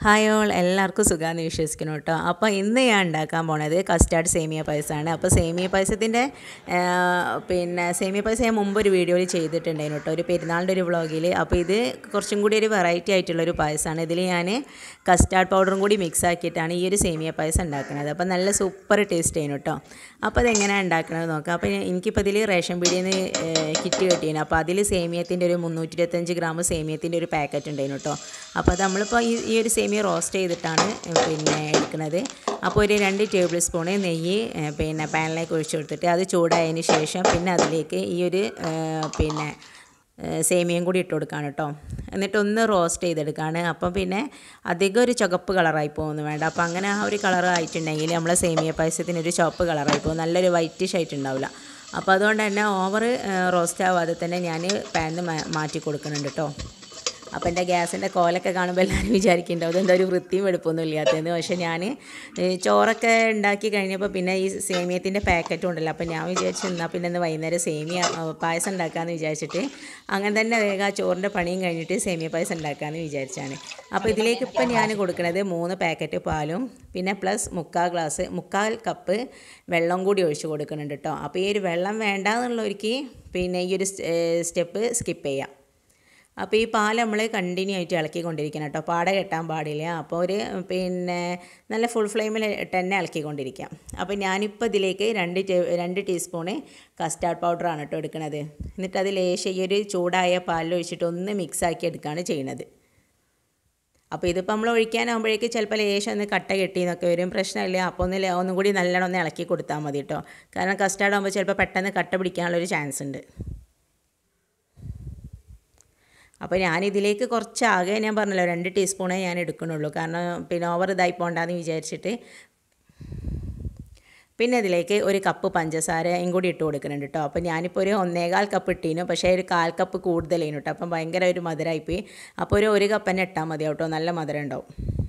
hi all എല്ലാവർക്കും സുഖമാണെന്ന് വിശ്വസിക്കുന്നു കേട്ടോ അപ്പോൾ ഇന്ന് ഞാൻ ഉണ്ടാക്കാൻ പോണത് കസ്റ്റാർഡ് സേമിയ പായസമാണ് അപ്പോൾ സേമിയ പായസത്തിൻ്റെ പിന്നെ സേമിയ പായസം ഞാൻ മുമ്പ് ഒരു വീഡിയോയിൽ ചെയ്തിട്ടുണ്ടായിരുന്നു കേട്ടോ ഒരു പെരുന്നാളിൻ്റെ ഒരു വ്ളോഗിൽ അപ്പോൾ ഇത് കുറച്ചും കൂടി ഒരു വെറൈറ്റി ആയിട്ടുള്ളൊരു പായസമാണ് ഇതിൽ ഞാൻ കസ്റ്റാർഡ് പൗഡറും കൂടി മിക്സ് ആക്കിയിട്ടാണ് ഈ ഒരു സേമിയ പായസം ഉണ്ടാക്കുന്നത് അപ്പോൾ നല്ല സൂപ്പർ ടേസ്റ്റ് ചെയ്യുന്നു കേട്ടോ അപ്പോൾ അതെങ്ങനെയാണ് ഉണ്ടാക്കുന്നത് നോക്കാം അപ്പോൾ എനിക്കിപ്പോൾ ഇതിൽ റേഷൻ പീടിയിൽ നിന്ന് കിറ്റ് കിട്ടിയിരുന്നു അപ്പോൾ അതിൽ സേമിയത്തിൻ്റെ ഒരു മുന്നൂറ്റി ഇരുപത്തഞ്ച് ഗ്രാം സേമിയത്തിൻ്റെ ഒരു പാക്കറ്റ് ഉണ്ടായിരുന്നു കേട്ടോ അപ്പോൾ അത് നമ്മളിപ്പോൾ ഈ ഈ ഒരു സേമിയ റോസ്റ്റ് ചെയ്തിട്ടാണ് പിന്നെ എടുക്കുന്നത് അപ്പോൾ ഒരു രണ്ട് ടേബിൾ സ്പൂണ് നെയ്യ് ഏഹ്, പിന്നെ പാനിലേക്ക് ഒഴിച്ചു കൊടുത്തിട്ട് അത് ചൂടായതിന് ശേഷം പിന്നെ അതിലേക്ക് ഈ ഒരു ഏഹ്, പിന്നെ ഏഹ്, സേമിയയും കൂടി ഇട്ട് കൊടുക്കുകയാണ് കേട്ടോ എന്നിട്ട് ഒന്ന് റോസ്റ്റ് ചെയ്തെടുക്കുകയാണ് അപ്പം പിന്നെ അധികം ഒരു ചുവപ്പ് കളറായി പോകുന്നു വേണ്ട അപ്പോൾ അങ്ങനെ ആ ഒരു കളർ ആയിട്ടുണ്ടെങ്കിൽ നമ്മളെ സേമിയ പായസത്തിന് ഒരു ചുവപ്പ് കളറായി പോകും നല്ലൊരു വൈറ്റിഷ് ആയിട്ടുണ്ടാവില്ല അപ്പോൾ അതുകൊണ്ട് തന്നെ ഓവർ റോസ്റ്റ് ആവാതെ തന്നെ ഞാൻ പാനിൽ മാറ്റി കൊടുക്കുന്നുണ്ട് കേട്ടോ അപ്പോൾ എൻ്റെ ഗ്യാസിൻ്റെ കോലൊക്കെ കാണുമ്പോൾ എല്ലാവരും വിചാരിക്കുന്നുണ്ടാവും ഇതെന്താ ഒരു വൃത്തിയും വെടുപ്പൊന്നും ഇല്ലാത്തതെന്ന് പക്ഷേ ഞാൻ ചോറൊക്കെ ഉണ്ടാക്കി കഴിഞ്ഞപ്പോൾ പിന്നെ ഈ സേമിയത്തിൻ്റെ പാക്കറ്റും ഉണ്ടല്ലോ അപ്പോൾ ഞാൻ വിചാരിച്ചു എന്നാൽ പിന്നെ ഇന്ന് വൈകുന്നേരം സേമിയ ആ, പായസം ഉണ്ടാക്കാമെന്ന് വിചാരിച്ചിട്ട് അങ്ങനെ തന്നെ വേഗം ആ ചോറിൻ്റെ പണിയും കഴിഞ്ഞിട്ട് സേമിയ പായസം ഉണ്ടാക്കാമെന്ന് വിചാരിച്ചാണ് അപ്പോൾ ഇതിലേക്ക് ഇപ്പം ഞാൻ കൊടുക്കുന്നത് മൂന്ന് പാക്കറ്റ് പാലും പിന്നെ പ്ലസ് മുക്കാൽ ഗ്ലാസ് മുക്കാൽ കപ്പ് വെള്ളം കൂടി ഒഴിച്ച് കൊടുക്കുന്നുണ്ട് കേട്ടോ അപ്പോൾ ഈ ഒരു വെള്ളം വേണ്ട എന്നുള്ളവർക്ക് പിന്നെ ഈ ഒരു സ്റ്റെപ്പ് സ്കിപ്പ് ചെയ്യാം അപ്പോൾ ഈ പാൽ നമ്മൾ കണ്ടിന്യൂ ആയിട്ട് ഇളക്കിക്കൊണ്ടിരിക്കണം കേട്ടോ പാട കെട്ടാൻ പാടില്ല അപ്പോൾ ഒരു പിന്നെ നല്ല ഫുൾ ഫ്ലെയിമിൽ ഇട്ട് തന്നെ ഇളക്കിക്കൊണ്ടിരിക്കാം അപ്പോൾ ഞാനിപ്പോൾ ഇതിലേക്ക് രണ്ട് ടേ- രണ്ട് ടീസ്പൂണ് കസ്റ്റാർഡ് പൗഡറാണ് കേട്ടോ എടുക്കുന്നത് എന്നിട്ട് അത് ലേശം ഈ ഒരു ചൂടായ പാലിൽ ഒഴിച്ചിട്ട് ഒന്ന് മിക്സ് ആക്കി എടുക്കുകയാണ് ചെയ്യുന്നത് അപ്പോൾ ഇതിപ്പോൾ നമ്മൾ ഒഴിക്കാനാകുമ്പോഴേക്ക് ചിലപ്പോൾ ലേശം ഒന്ന് കട്ട കെട്ടിയെന്നൊക്കെ വരും പ്രശ്നമില്ല അപ്പോൾ ഒന്ന് ല- ഒന്നും കൂടി നല്ലോണം ഒന്ന് ഇളക്കി കൊടുത്താൽ മതി കേട്ടോ കാരണം കസ്റ്റാർഡ് ആകുമ്പോൾ ചിലപ്പോൾ പെട്ടെന്ന് കട്ട പിടിക്കാനുള്ളൊരു ചാൻസ് ഉണ്ട് അപ്പോൾ ഞാനിതിലേക്ക് കുറച്ച് ആകെ ഞാൻ പറഞ്ഞല്ലോ രണ്ട് ടീസ്പൂണേ ഞാൻ എടുക്കണുള്ളൂ കാരണം പിന്നെ ഓവർ ഇതായി പോകണ്ടെന്ന് വിചാരിച്ചിട്ട് പിന്നെ ഇതിലേക്ക് ഒരു കപ്പ് പഞ്ചസാരയും കൂടി ഇട്ട് കൊടുക്കുന്നുണ്ട് കേട്ടോ അപ്പോൾ ഞാനിപ്പോൾ ഒരു ഒന്നേകാൽ കപ്പ് ഇട്ടീനു പക്ഷേ ഒരു കാൽ കപ്പ് കൂടുതലേനു കേട്ടോ അപ്പം ഭയങ്കര ഒരു മധുരമായിപ്പോയി അപ്പോൾ ഒരു ഒരു കപ്പ് തന്നെ ഇട്ടാൽ മതി കേട്ടോ നല്ല മധുരം ഉണ്ടാവും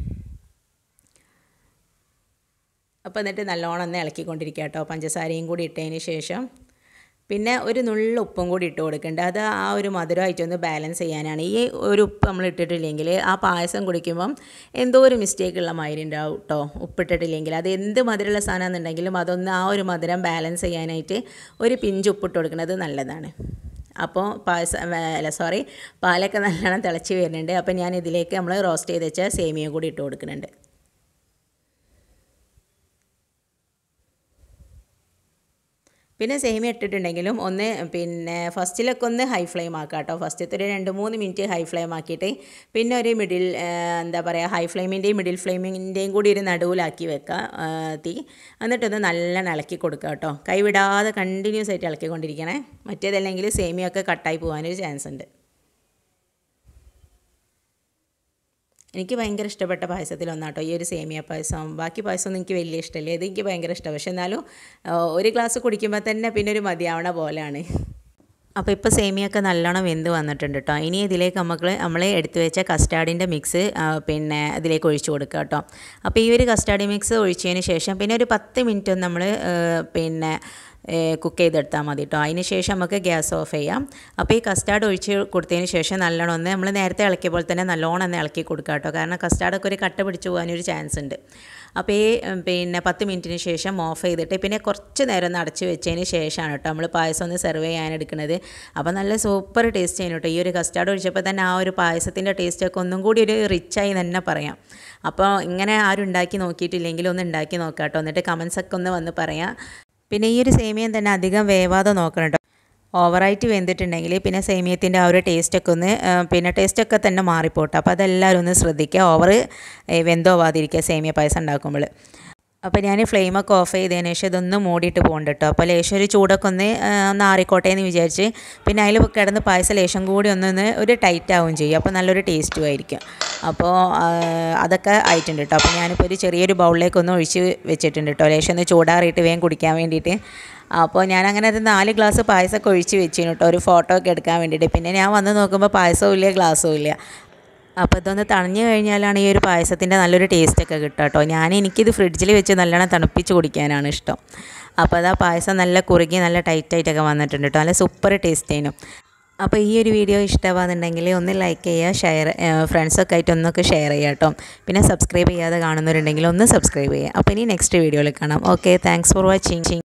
അപ്പോൾ എന്നിട്ട് നല്ലോണം ഒന്ന് ഇളക്കിക്കൊണ്ടിരിക്കുക കേട്ടോ പഞ്ചസാരയും കൂടി ഇട്ടതിന് ശേഷം പിന്നെ ഒരു നുള്ള ഉപ്പും കൂടി ഇട്ട് കൊടുക്കേണ്ടത് അത് ആ ഒരു മധുരമായിട്ടൊന്ന് ബാലൻസ് ചെയ്യാനാണ് ഈ ഒരു ഉപ്പ് നമ്മൾ ഇട്ടിട്ടില്ലെങ്കിൽ ആ പായസം കുടിക്കുമ്പം എന്തോ ഒരു മിസ്റ്റേക്ക് ഉള്ള മാതിരി ഉണ്ടാവും കേട്ടോ ഉപ്പിട്ടിട്ടില്ലെങ്കിൽ അത് എന്ത് മധുരമുള്ള സാധനമാണെന്നുണ്ടെങ്കിലും അതൊന്ന് ആ ഒരു മധുരം ബാലൻസ് ചെയ്യാനായിട്ട് ഒരു പിഞ്ച് ഉപ്പിട്ട് കൊടുക്കുന്നത് നല്ലതാണ് അപ്പോൾ പായസം അല്ല സോറി പാലൊക്കെ നല്ലോണം തിളച്ച് വരുന്നുണ്ട് അപ്പോൾ ഞാൻ ഇതിലേക്ക് നമ്മൾ റോസ്റ്റ് ചെയ്ത് വെച്ച സേമിയ കൂടി ഇട്ട് കൊടുക്കുന്നുണ്ട് പിന്നെ സേമിയ ഇട്ടിട്ടുണ്ടെങ്കിലും ഒന്ന് പിന്നെ ഫസ്റ്റിലൊക്കെ ഒന്ന് ഹൈ ഫ്ലെയിം ആക്കാം കേട്ടോ ഫസ്റ്റത്തെ ഒരു രണ്ട് മൂന്ന് മിനിറ്റ് ഹൈ ഫ്ലെയിം ആക്കിയിട്ട് പിന്നെ ഒരു മിഡിൽ എന്താ പറയുക ഹൈ ഫ്ലെയിമിൻ്റെയും മിഡിൽ ഫ്ലെയിമിൻ്റെയും കൂടി ഒരു നടുവിലാക്കി വെക്കുക ആ, തീ എന്നിട്ടൊന്ന് നല്ലോണം ഇളക്കി കൊടുക്കുക കേട്ടോ കൈവിടാതെ കണ്ടിന്യൂസ് ആയിട്ട് ഇളക്കിക്കൊണ്ടിരിക്കണേ മറ്റേതല്ലെങ്കിൽ സേമിയൊക്കെ കട്ടായി പോകാനൊരു ചാൻസ് ഉണ്ട് എനിക്ക് ഭയങ്കര ഇഷ്ടപ്പെട്ട പായസത്തിലൊന്നാട്ടോ ഈ ഒരു സേമിയ പായസം ബാക്കി പായസമൊന്നും എനിക്ക് വലിയ ഇഷ്ടമില്ല ഇത് എനിക്ക് ഭയങ്കര ഇഷ്ടമാണ് പക്ഷെ എന്നാലും ആ, ഒരു ഗ്ലാസ് കുടിക്കുമ്പോൾ തന്നെ പിന്നെ ഒരു മതിയാവണ പോലെയാണ് അപ്പോൾ ഇപ്പോൾ സേമിയൊക്കെ നല്ലോണം വെന്ത് വന്നിട്ടുണ്ട് കേട്ടോ ഇനി ഇതിലേക്ക് നമുക്ക് നമ്മൾ എടുത്തു വെച്ച കസ്റ്റാർഡിൻ്റെ മിക്സ് പിന്നെ ഇതിലേക്ക് ഒഴിച്ചു കൊടുക്കുക കേട്ടോ അപ്പോൾ ഈ ഒരു കസ്റ്റാർഡ് മിക്സ് ഒഴിച്ചതിന് ശേഷം പിന്നെ ഒരു പത്ത് മിനിറ്റ് നമ്മൾ പിന്നെ കുക്ക് ചെയ്തെടുത്താൽ മതി കേട്ടോ അതിന് ശേഷം നമുക്ക് ഗ്യാസ് ഓഫ് ചെയ്യാം അപ്പോൾ ഈ കസ്റ്റാർഡ് ഒഴിച്ച് കൊടുത്തതിന് ശേഷം നല്ലോണം ഒന്ന് നമ്മൾ നേരത്തെ ഇളക്കിയ പോലെ തന്നെ നല്ലോണം ഒന്ന് ഇളക്കി കൊടുക്കുക കേട്ടോ കാരണം കസ്റ്റാർഡൊക്കെ ഒരു കട്ട പിടിച്ച് പോകാനൊരു ചാൻസ് ഉണ്ട് അപ്പോൾ ഈ ഉം, പിന്നെ പത്ത് മിനിറ്റിന് ശേഷം ഓഫ് ചെയ്തിട്ട് പിന്നെ കുറച്ച് നേരം ഒന്ന് അടച്ച് വെച്ചതിന് ശേഷമാണ് കേട്ടോ നമ്മൾ പായസം ഒന്ന് സെർവ് ചെയ്യാൻ എടുക്കുന്നത് അപ്പോൾ നല്ല സൂപ്പർ ടേസ്റ്റ് ചെയ്യുന്നു കേട്ടോ ഈ ഒരു കസ്റ്റാർഡ് ഒഴിച്ചപ്പോൾ തന്നെ ആ ഒരു പായസത്തിൻ്റെ ടേസ്റ്റൊക്കെ ഒന്നും കൂടി ഒരു റിച്ചായി തന്നെ പറയാം അപ്പോൾ ഇങ്ങനെ ആരും ഉണ്ടാക്കി നോക്കിയിട്ടില്ലെങ്കിൽ ഒന്ന് ഉണ്ടാക്കി നോക്കാം കേട്ടോ എന്നിട്ട് കമൻസ് ഒക്കെ ഒന്ന് വന്ന് പറയാം പിന്നെ ഈ ഒരു സേമിയം തന്നെ അധികം വേവാതെ നോക്കണം കേട്ടോ ഓവറായിട്ട് വെന്തിട്ടുണ്ടെങ്കിൽ പിന്നെ സേമിയത്തിൻ്റെ ആ ഒരു ടേസ്റ്റൊക്കെ ഒന്ന് ആ, പിന്നെ ടേസ്റ്റൊക്കെ തന്നെ മാറിപ്പോട്ടെ അപ്പോൾ അതെല്ലാവരും ഒന്ന് ശ്രദ്ധിക്കുക ഓവർ വെന്തോവാതിരിക്കുക സേമിയ പായസം ഉണ്ടാക്കുമ്പോൾ അപ്പോൾ ഞാൻ ഫ്ലെയിമൊക്കെ ഓഫ് ചെയ്തതിന് ശേഷം ഇതൊന്ന് മൂടിയിട്ട് പോകുന്നുണ്ട് കേട്ടോ അപ്പോൾ ലേശം ഒരു ചൂടൊക്കെ ഒന്ന് ആ, ഒന്ന് ആറിക്കോട്ടെ എന്ന് വിചാരിച്ച് പിന്നെ അതിൽ കിടന്ന് പായസം ലേശം കൂടി ഒന്നൊന്ന് ഒരു ടൈറ്റ് ആവുകയും ചെയ്യും അപ്പോൾ നല്ലൊരു ടേസ്റ്റും ആയിരിക്കും അപ്പോൾ ആ, അതൊക്കെ ആയിട്ടുണ്ട് കേട്ടോ അപ്പോൾ ഞാനിപ്പോൾ ഒരു ചെറിയൊരു ബൗളിലേക്ക് ഒന്ന് ഒഴിച്ച് വെച്ചിട്ടുണ്ട് കേട്ടോ ലേശം ഒന്ന് ചൂടാറിയിട്ട് വേഗം കുടിക്കാൻ വേണ്ടിയിട്ട് അപ്പോൾ ഞാൻ അങ്ങനെ ഒരു നാല് ഗ്ലാസ് പായസമൊക്കെ ഒഴിച്ച് വെച്ചിരുന്നു കേട്ടോ ഒരു ഫോട്ടോ ഒക്കെ എടുക്കാൻ വേണ്ടിയിട്ട് പിന്നെ ഞാൻ വന്ന് നോക്കുമ്പോൾ പായസവും ഇല്ല ഗ്ലാസ്സും ഇല്ല അപ്പോൾ ഇതൊന്ന് തണിഞ്ഞു കഴിഞ്ഞാലാണ് ഈ ഒരു പായസത്തിൻ്റെ നല്ലൊരു ടേസ്റ്റൊക്കെ കിട്ടുക കേട്ടോ ഞാൻ എനിക്കിത് ഫ്രിഡ്ജിൽ വെച്ച് നല്ലോണം തണുപ്പിച്ച് കുടിക്കാനാണ് ഇഷ്ടം അപ്പോൾ അതാ പായസം നല്ല കുറുകി നല്ല ടൈറ്റായിട്ടൊക്കെ വന്നിട്ടുണ്ട് കേട്ടോ നല്ല സൂപ്പർ ടേസ്റ്റ് ആയിരുന്നു അപ്പോൾ ഈ ഒരു വീഡിയോ ഇഷ്ടമാകുന്നുണ്ടെങ്കിൽ ഒന്ന് ലൈക്ക് ചെയ്യുക ഷെയർ ഫ്രണ്ട്സൊക്കെ ആയിട്ട് ഒന്നൊക്കെ ഷെയർ ചെയ്യുക കേട്ടോ പിന്നെ സബ്സ്ക്രൈബ് ചെയ്യാതെ കാണുന്നവരുണ്ടെങ്കിൽ ഒന്ന് സബ്സ്ക്രൈബ് ചെയ്യുക അപ്പോൾ ഇനി നെക്സ്റ്റ് വീഡിയോയിൽ കാണാം ഓക്കെ താങ്ക്സ് ഫോർ വാച്ചിങ്